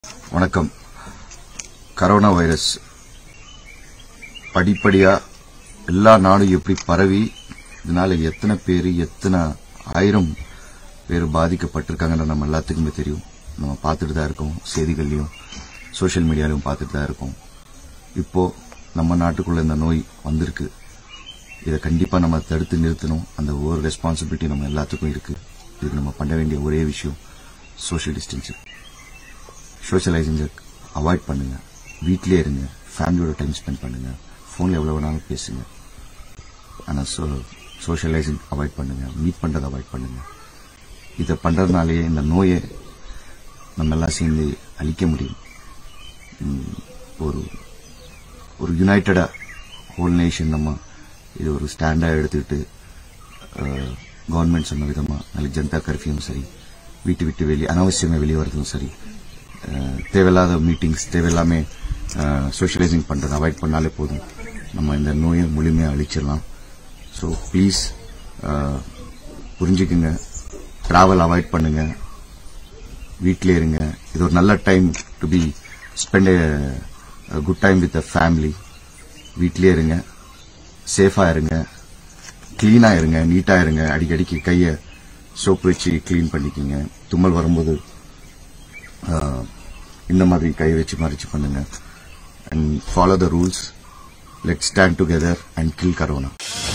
வணக்கம் corona virus படிப்படியா எல்லா நாடும் எப்படி பரவி இதனால எத்தனை பேர் எத்தனை ஆயிரம் பேர் பாதிக்கப்பட்டிருக்காங்கன்னு நம்ம எல்லாத்துக்குமே தெரியும் நம்ம பார்த்துட்டு தான் இருக்கோம் செய்திகள்லையும் சோஷியல் மீடியாலையும் பார்த்துட்டு தான் இருக்கோம் இப்போ நம்ம நாட்டுக்குள்ள இந்த நோய் வந்திருக்கு இதை கண்டிப்பா நம்ம தடுத்து நிறுத்தணும் அந்த ஒரு ரெஸ்பான்சிபிலிட்டி நம்ம எல்லாத்துக்கும் இருக்கு இதுக்கு நம்ம பண்ண வேண்டிய ஒரே விஷயம் சோஷியல் டிஸ்டன்சிங் சோஷியலைசிங்கை அவாய்ட் பண்ணுங்க வீட்டிலே இருங்க ஃபேமிலியோட டைம் ஸ்பெண்ட் பண்ணுங்க ஃபோனில் எவ்வளோ வேணாலும் பேசுங்க ஆனால் சோ சோஷியலைசிங் அவாய்ட் பண்ணுங்க மீட் பண்ணுறதை அவாய்ட் பண்ணுங்க இதை பண்ணுறதுனாலேயே இந்த நோயை நம்ம எல்லாம் சேர்ந்து அழிக்க முடியும் ம், ஒரு ஒரு யுனைட்டடா ஹோல் நேஷன் நம்ம இது ஒரு ஸ்டாண்டாக எடுத்துக்கிட்டு கவர்மெண்ட் சொன்ன விதமாக நாளைக்கு ஜனதா கர்ஃபியும் சரி வீட்டு விட்டு வெளியே அனாவசியமாக வெளியே வரதும் சரி அஹ், தேவையில்லாத மீட்டிங்ஸ் தேவையில்லாமே சோஷியலைசிங் பண்ணுறதை அவாய்ட் பண்ணாலே போதும் நம்ம இந்த நோயை முழுமையாக அழிச்சிடலாம் ஸோ ப்ளீஸ் புரிஞ்சுக்குங்க ட்ராவல் அவாய்ட் பண்ணுங்க வீட்டிலே இருங்க இது ஒரு நல்ல time to be spend good time with family வீட்டிலே இருங்க சேஃபா இருங்க கிளீனா இருங்க நீட்டா இருங்க அடிக்கடிக்கு கையை சோப்பு வச்சு க்ளீன் பண்ணிக்கிங்க தும்மல் வரும்போது ஆஹ், இந்த மாதிரி கை வச்சு மறைச்சு பண்ணுங்க and follow the rules let stand together and kill corona